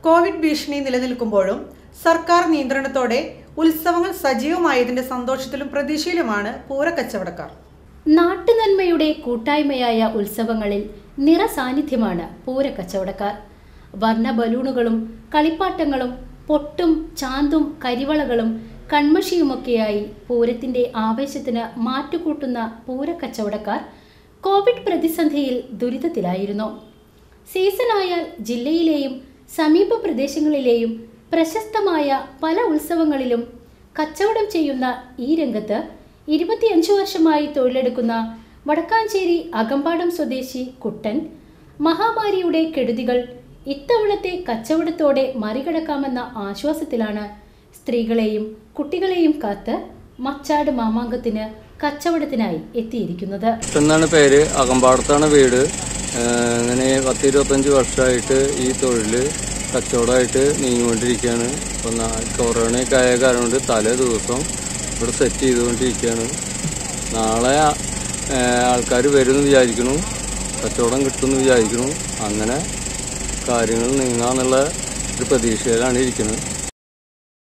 Covid ഭീഷണി നിലനിൽക്കുമ്പോഴും സർക്കാർ നിയന്ത്രണത്തോടെ ഉത്സവങ്ങൾ സജീവമായതിന്റെ സന്തോഷത്തിലും പ്രതീക്ഷയിലുമാണ് പൂരക്കച്ചവടക്കാർ നാട്ടുനന്മയുടെ കൂട്ടായ്മയായ ഉത്സവങ്ങളിൽ നിറസാന്നിധ്യമാണ് പൂരക്കച്ചവടക്കാർ വർണ്ണ ബലൂണുകളും കളിപ്പാട്ടങ്ങളും പൊട്ടും ചാന്തും കരിവളകളും കൺമഷിയുമൊക്കെയായി പൂരത്തിന്റെ ആവേശത്തിന് മാറ്റുകൂട്ടുന്ന പൂരക്കച്ചവടക്കാർ കോവിഡ് പ്രതിസന്ധിയിൽ ദുരിതത്തിലായിരുന്നു സീസണായാൽ ജില്ലയിലെയും സമീപ പ്രദേശങ്ങളിലെയും പ്രശസ്തമായ പല ഉത്സവങ്ങളിലും കച്ചവടം ചെയ്യുന്ന ഈ രംഗത്ത് ഇരുപത്തിയഞ്ചു വർഷമായി തൊഴിലെടുക്കുന്ന വടക്കാഞ്ചേരി അകമ്പാടം സ്വദേശി കുട്ടൻ മഹാമാരിയുടെ കെടുതികൾ ഇത്തവണത്തെ കച്ചവടത്തോടെ മറികടക്കാമെന്ന ആശ്വാസത്തിലാണ് സ്ത്രീകളെയും കുട്ടികളെയും കാത്ത് മച്ചാട് മാമാങ്കത്തിന് കച്ചവടത്തിനായി എത്തിയിരിക്കുന്നത് എന്നാണ് പേര് അകമ്പാടത്താണ് വീട് ഏഹ് ഇങ്ങനെ പത്ത് ഇരുപത്തഞ്ച് വർഷമായിട്ട് ഈ തൊഴിൽ കച്ചവടമായിട്ട് നീങ്ങിക്കൊണ്ടിരിക്കുകയാണ് ഇപ്പം കൊറോണയൊക്കെ ആയ കാരണം കൊണ്ട് തലേ ദിവസം ഇവിടെ സെറ്റ് ചെയ്തുകൊണ്ടിരിക്കുകയാണ് നാളെ ആൾക്കാർ വരുമെന്ന് വിചാരിക്കുന്നു കച്ചവടം കിട്ടുമെന്ന് വിചാരിക്കുന്നു അങ്ങനെ കാര്യങ്ങൾ നീങ്ങാന്നുള്ള ഒരു പ്രതീക്ഷയിലാണ് ഇരിക്കുന്നത്